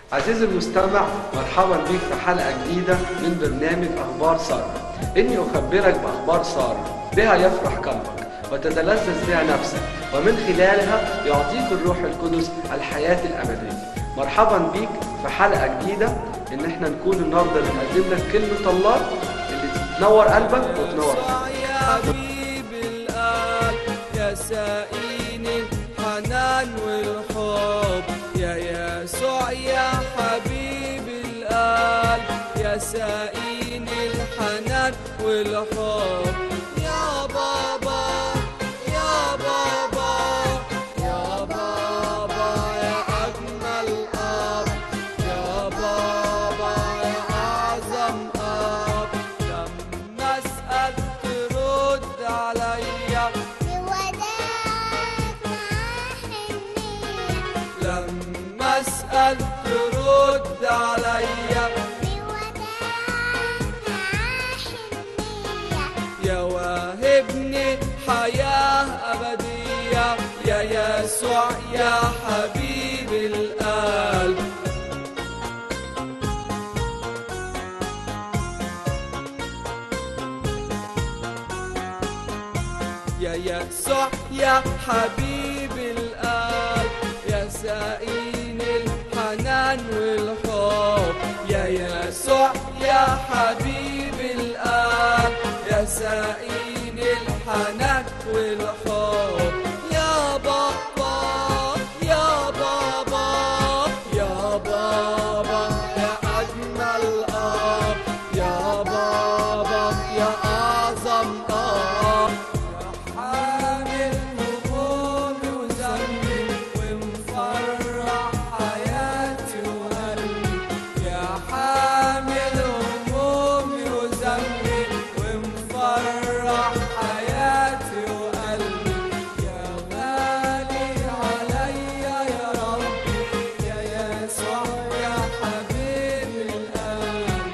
عزيزي المستمع مرحبا بك في حلقة جديدة من برنامج أخبار سارة إني أخبرك بأخبار سارة بها يفرح قلبك وتتلذذ بها نفسك ومن خلالها يعطيك الروح القدس الحياة الأبدية مرحبا بك في حلقة جديدة إن احنا نكون النهاردة بنقدم لك كلمة الله اللي تنور قلبك وتنور قلبك يا حبيب القلب يا سائين الحنان والحب يا يسوع يا حبيب القلب يا سائين الحنان والحب يا بابا يا بابا يا بابا يا أجمل أب يا بابا يا أعظم أب لما أسأل ترد عليا لما أسأل ترد عليا يا واهبني حياة أبدية يا يسوع يا حبيب القلب يا يسوع يا حبيب القلب يا سائين الحنان والحب يا يسوع يا حبيب القلب يا سائين الحنان والحب يا بابا يا بابا يا بابا يا أجمل أب يا بابا يا أعظم أب حامل همومي وذنبي ومفرح حياتي وقلبي يا حامل همومي وذنبي ومفرح حياتي وقلبي يا غالي عليا يا ربي يا يسوع يا حبيب القلب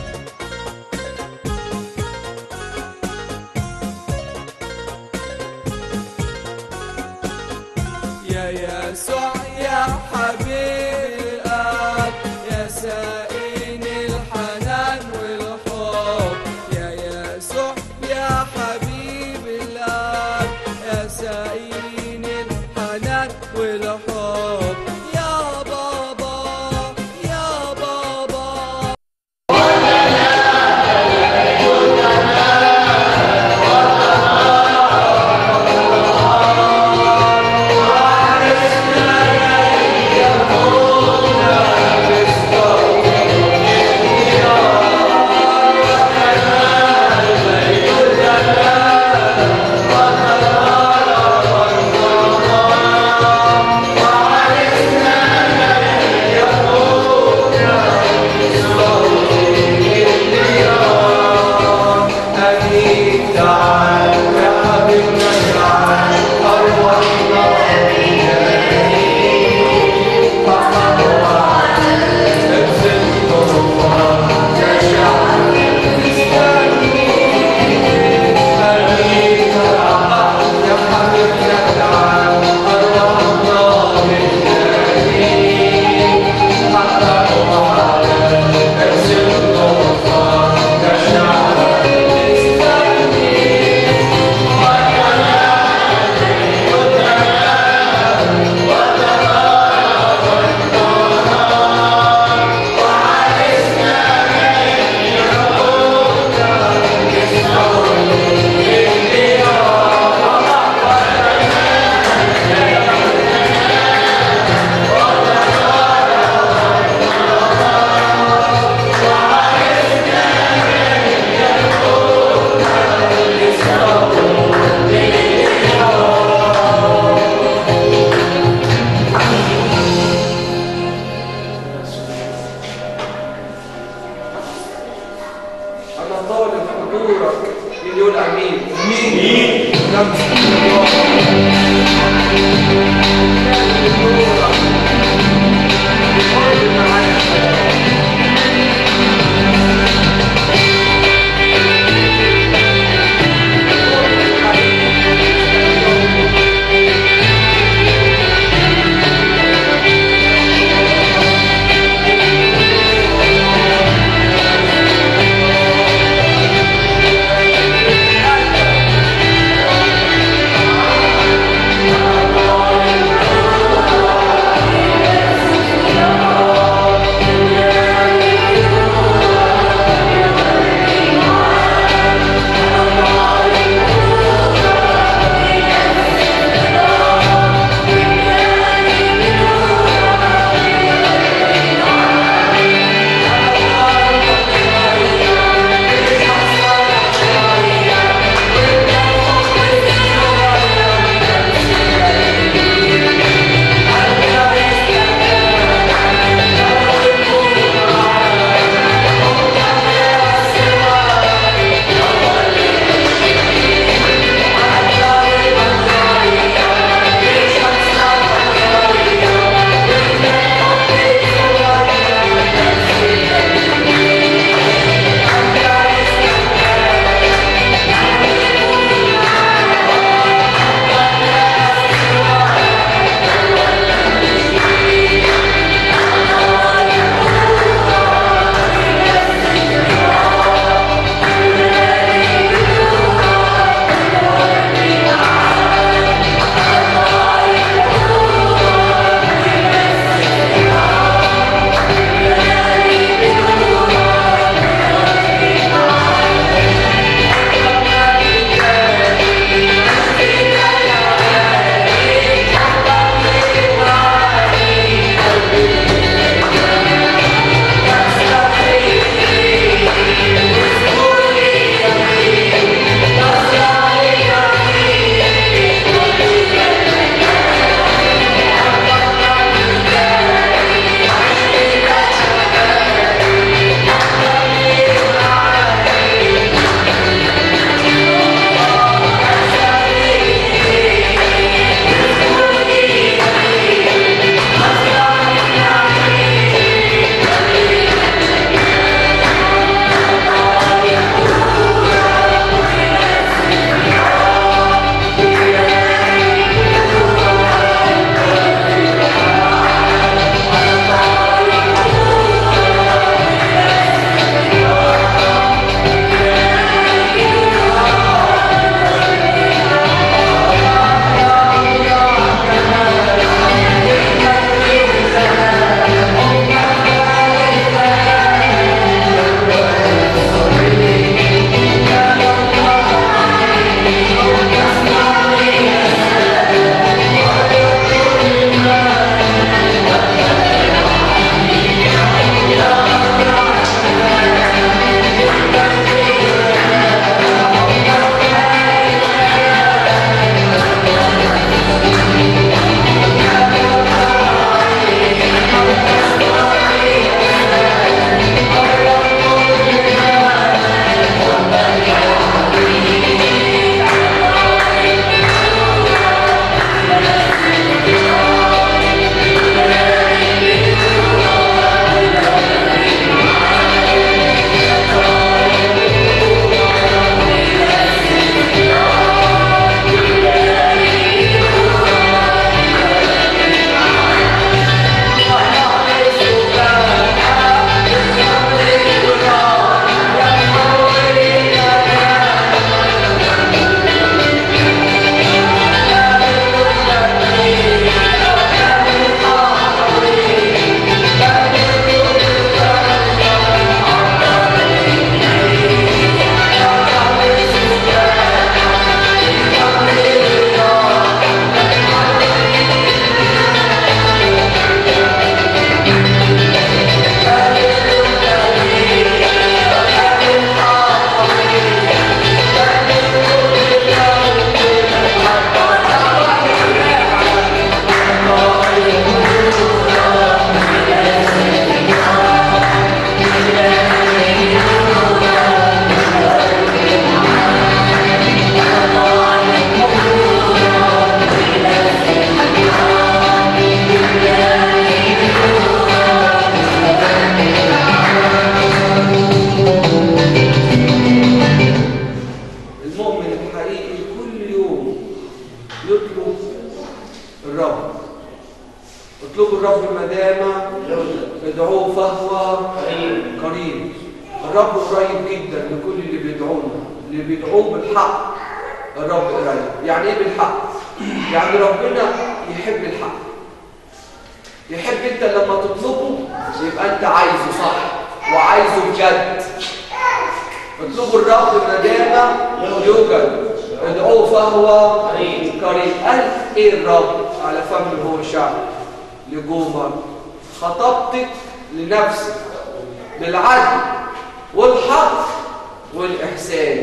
يا يسوع يا حبيب القلب يا سائين الحنان والحب يا يسوع يا حبيب القلب يا سائين الحنان والحب يا بابا يا بابا أنا طالب حضورك مليون أمين أمين يا فهو قريب الرب قريب جدا لكل اللي بيدعونا اللي بيدعوه بالحق الرب قريب يعني ايه بالحق يعني ربنا يحب الحق يحب انت لما تطلبه يبقى انت عايزه صح وعايزه بجد اطلبوا الرب ما دام يوجد ادعوه فهو قريب قال ايه الرب على فم هو شعب لجومر خطبتك لنفسك بالعدل والحق والإحسان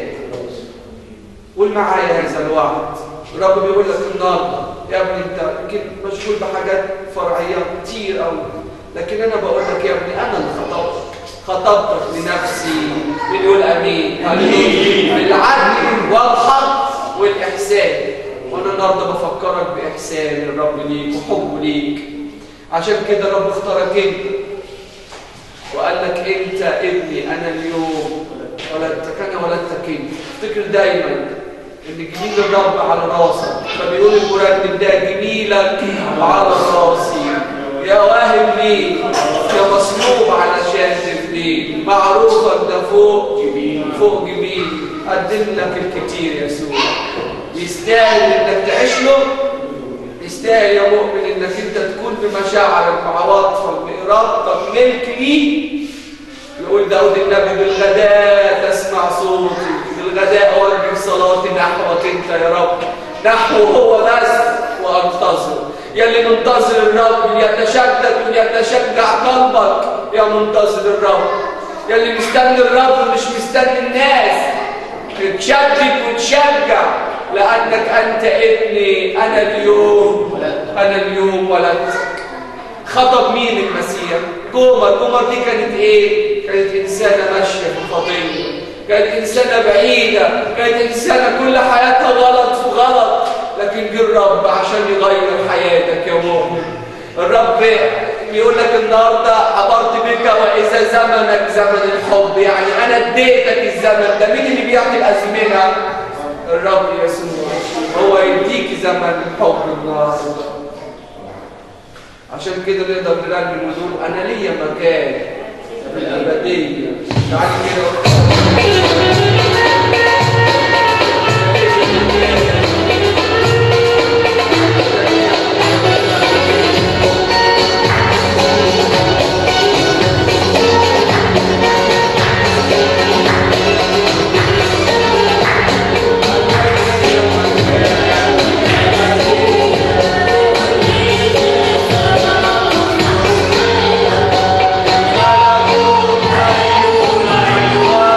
قول معايا هذا الوعد الرب بيقول لك النهارده يا ابني انت اكيد مشغول بحاجات فرعيه كتير قوي لكن انا بقول لك يا ابني انا اللي خطبتك خطبتك لنفسي بنقول امين هللويا بالعدل والحق والاحسان وانا النهارده بفكرك باحسان الرب ليك وحبه ليك عشان كده الرب اختارك انت وقال لك انت ابني انا اليوم ولدتك انا ولدتك انت افتكر دايما ان جميل الرب على راسك فبيقول المرنم ده جميلك على راسي يا واهب لي يا مصلوب علشان تفديك معروفك ده فوق فوق جميل قدم لك الكتير يسوع يستاهل انك تعيش له يستاهل يا مؤمن انك انت تكون بمشاعرك بعواطفك بارادتك ملك ليه يقول داود النبي بالغداء تسمع صوتي بالغداء اوجه صلاتي نحوك انت يا رب نحو هو بس وانتظر يا اللي منتظر الرب يتشدد ويتشجع قلبك يا منتظر الرب يا اللي مستني الرب مش مستني الناس تتشدد وتشجع لانك انت ابني انا اليوم انا اليوم ولدتك خطب مين المسيح جمر جمر دي كانت ايه كانت انسانه ماشيه في خطيه كانت انسانه بعيده كانت انسانه كل حياتها غلط في غلط لكن جه الرب عشان يغير حياتك يا مؤمن الرب بيقول لك النهارده عبرت بك واذا زمنك زمن الحب يعني انا اديتك الزمن ده مين اللي بيعطي الازمنه الرب يسوع هو يديك زمن الحب النهارده عشان كده نقدر نرنم ونقول انا ليا مكان في الابديه تعالي كده Hallelujah.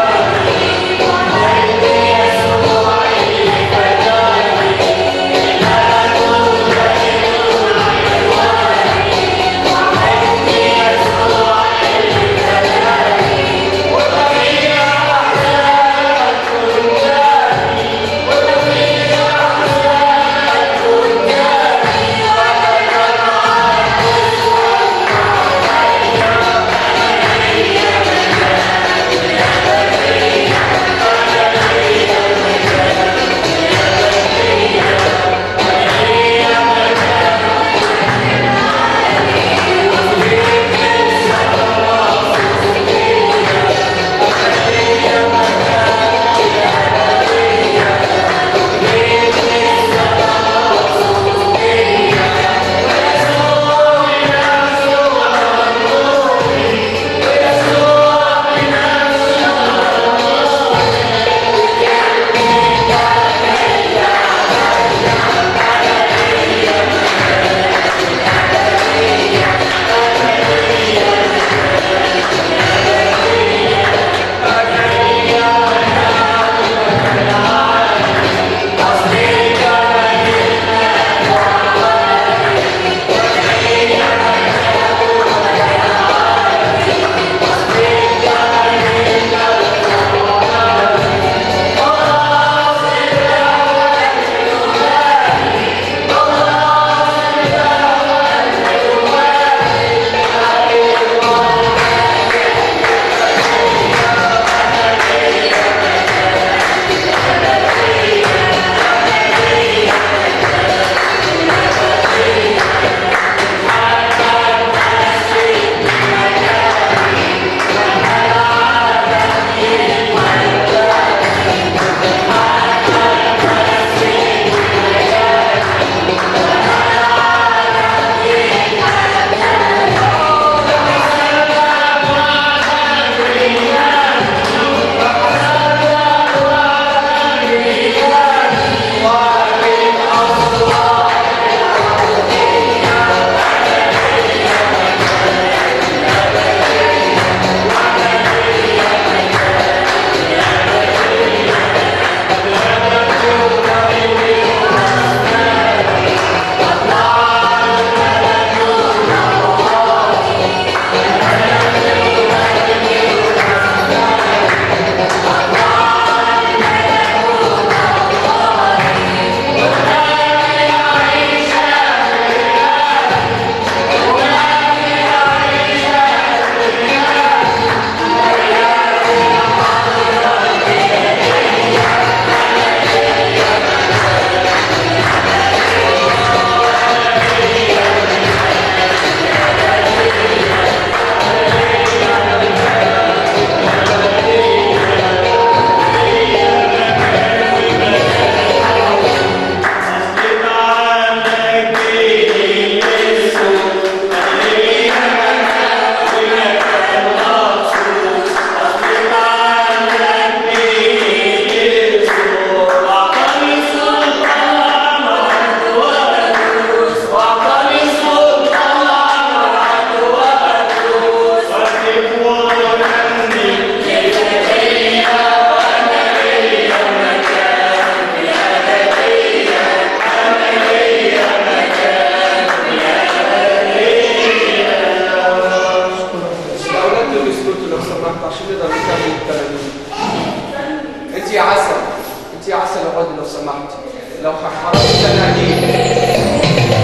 كلهم يسكتوا لو سمحت عشان نقدر نكمل التلاميذ انت يا عسل انت يا عسل اقعدي لو سمحت لو حرمت انا هجيب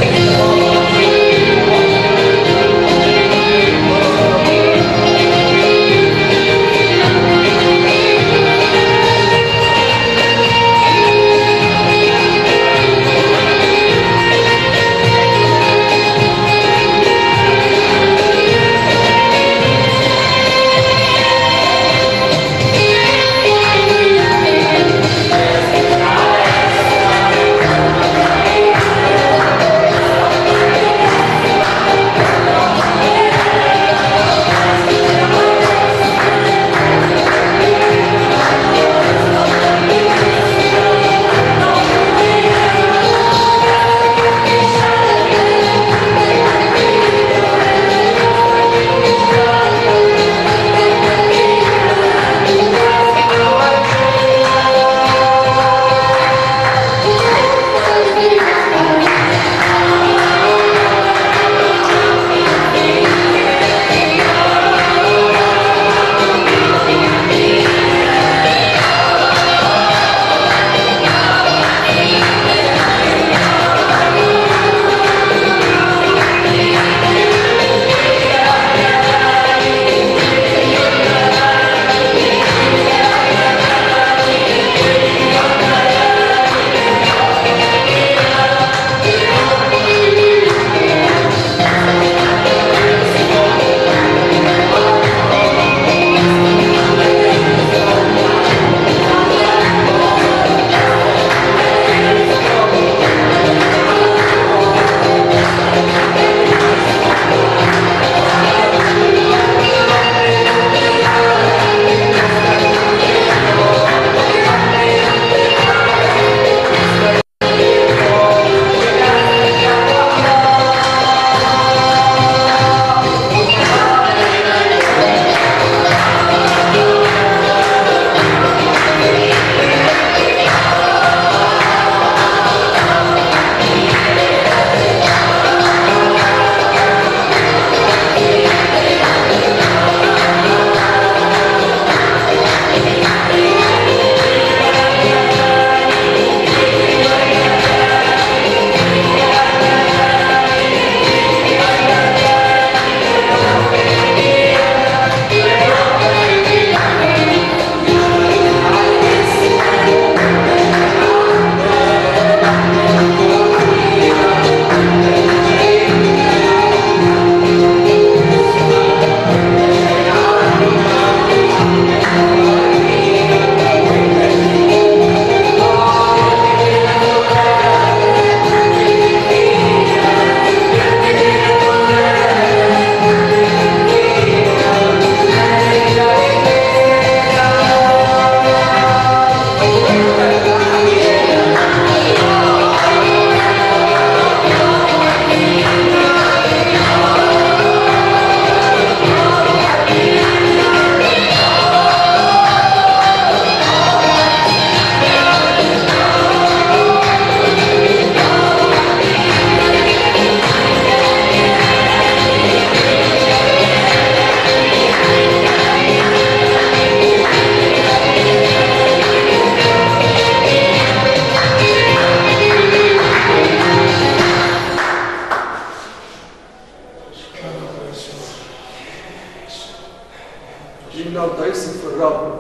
النهارده يثق في الرب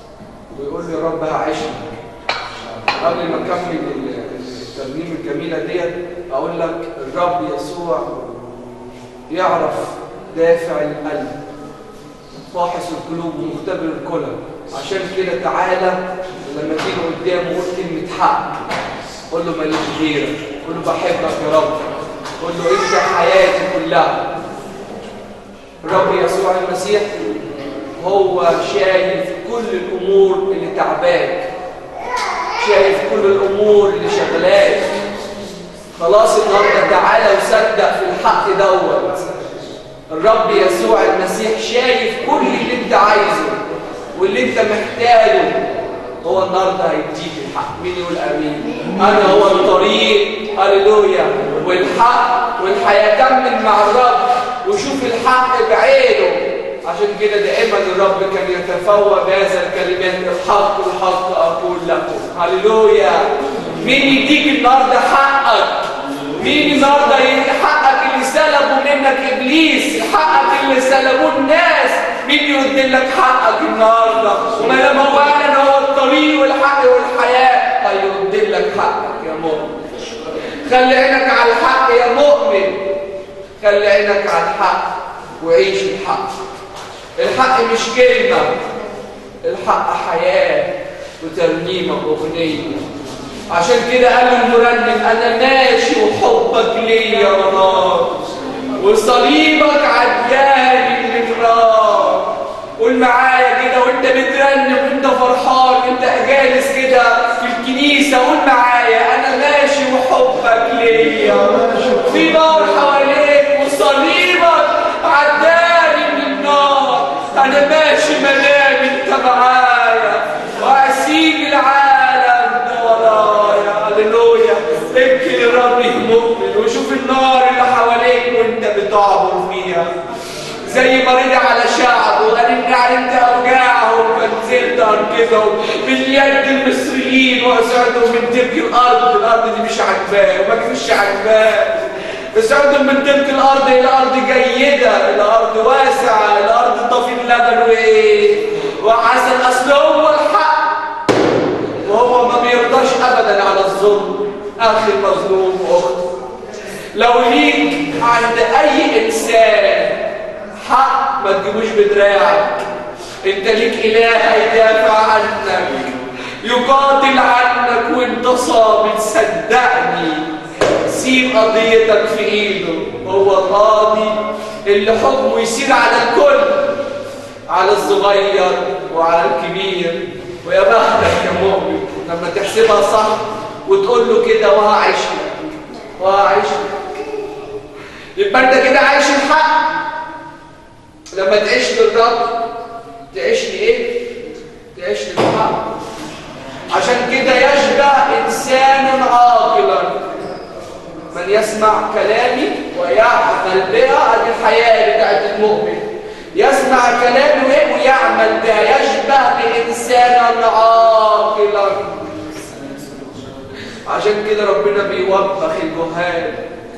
ويقول له يا رب هعيشك قبل ما اكمل ال- الترنيمه الجميله ديت اقول لك الرب يسوع يعرف دافع القلب فاحص القلوب ومختبر الكلى عشان كده تعالى لما تيجي قدامه قول كلمه حق قول له ماليش غيرك قول له بحبك يا رب قول له انت حياتي كلها الرب يسوع المسيح هو شايف كل الامور اللي تعباك شايف كل الامور اللي شغلاك خلاص النهارده تعالى وصدق في الحق دوت الرب يسوع المسيح شايف كل اللي انت عايزه واللي انت محتاجه هو النهارده هيديك الحق مين يقول امين انا هو الطريق هللويا والحق والحياه كمل مع الرب وشوف الحق بعينه عشان كده دائما الرب كان يتفوه بهذا الكلمات الحق الحق اقول لكم هللويا مين يديك النهارده حقك مين النهارده يدي حقك اللي سلبوا منك ابليس حقك اللي سلبوه الناس مين يرد لك حقك النهارده وما لما هو اعلن هو الطريق والحق والحياه هيرد لك حقك يا مؤمن خلي عينك على الحق يا مؤمن خلي عينك على الحق وعيش الحق الحق مش كلمة الحق حياة وترنيمة وأغنية عشان كده قال المرنم أنا ماشي وحبك ليا منار وصليبك عداني من نار قول معايا كده وانت بترنم وانت فرحان وانت جالس كده في الكنيسة قول معايا أنا ماشي وحبك ليا في نار حواليك وصليبك عداني من النار أنا ماشي منام انت معايا وأسيب العالم ده ورايا هللويا ابكي لرب مؤمن وشوف النار اللي حواليك وانت بتعبر فيها زي ما رجع على شعبه وقال اني علمت اوجاعهم فنزلت انقذهم من يد المصريين واسعدهم من تلك الارض الارض دي مش عاجباه وما كانش عاجباه اسعدهم من تلك الارض الى ارض جيده الى ارض واسعه الى ارض تفيض لبن وايه وعسل اصل هو الحق وهو ما بيرضاش ابدا على الظلم اخي المظلوم واختي لو ليك عند اي انسان حق ما تجيبوش بدراعك انت ليك اله هيدافع عنك يقاتل عنك وانت صامت صدقني سيب قضيتك في ايده هو القاضي اللي حكمه يسير على الكل على الصغير وعلى الكبير ويا بختك يا مؤمن لما تحسبها صح وتقول له كده وهعيش لك وهعيش لك يبقى انت كده عايش الحق لما تعيش للرب تعيش لايه تعيش للحق عشان كده يشبه انسان عاقلا من يسمع كلامي ويعمل بها ادي الحياه بتاعت المؤمن يسمع كلامي ايه ويعمل بها يشبه بانسانا عاقلا عشان كده ربنا بيوبخ الجهال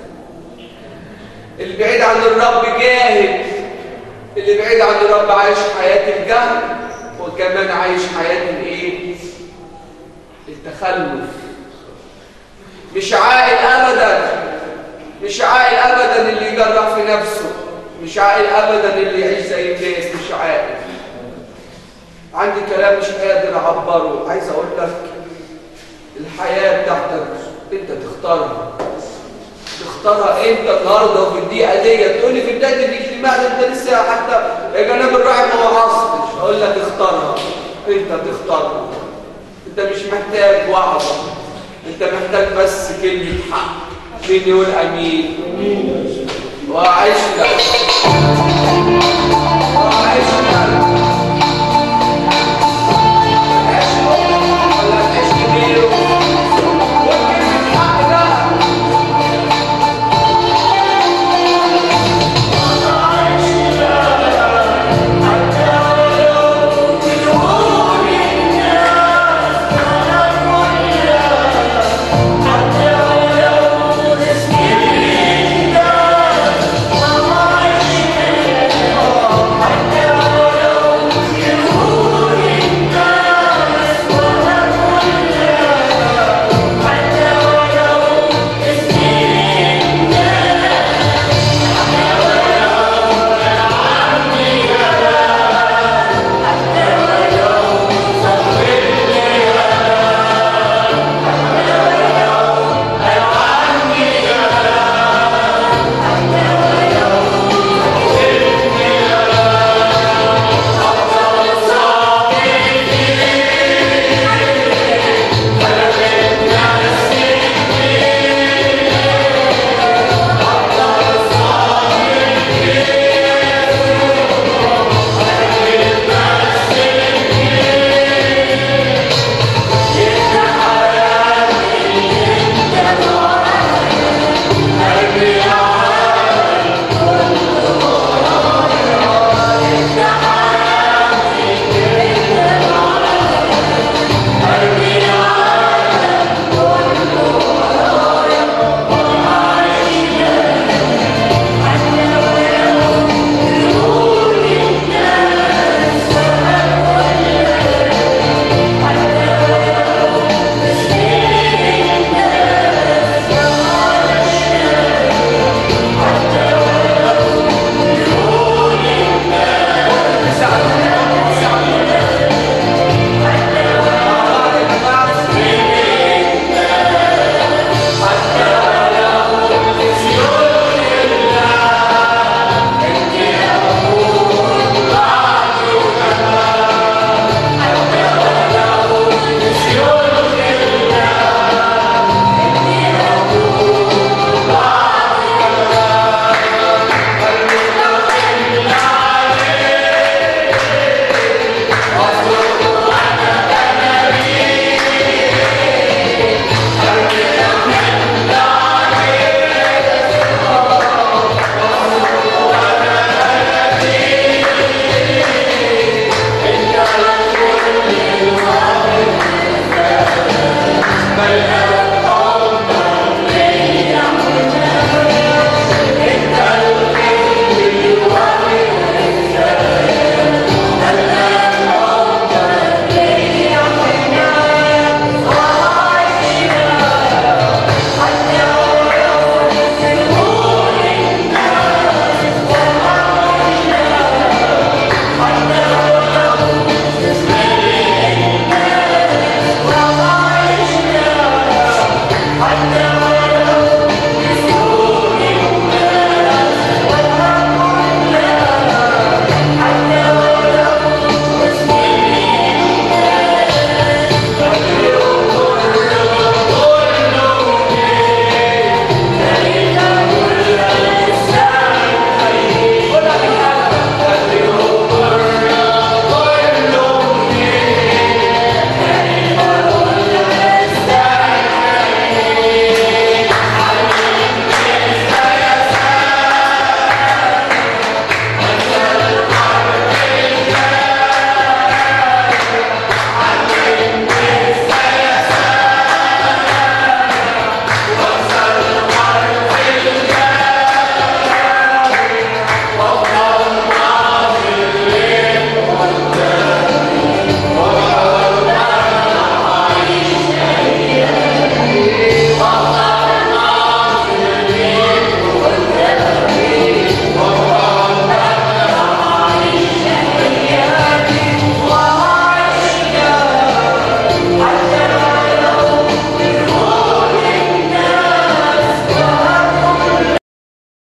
اللي بعيد عن الرب جاهل اللي بعيد عن الرب عايش حياة الجهل وكمان عايش حياة الايه التخلف مش عاقل ابدا مش عاقل ابدا اللي يجرح في نفسه مش عاقل ابدا اللي يعيش زي الناس مش عاقل عندي كلام مش قادر اعبره عايز اقول لك الحياة بتاعتك انت تختارها تختارها انت النهارده وفي الدقيقه ديت تقول لي في بدايه الاجتماع ده انت لسه حتى يا جناب الراعي ما وعظتش اقول لك اختارها انت تختارها انت مش محتاج وعظه انت محتاج بس كلمه حق مين يقول امين واعيش لك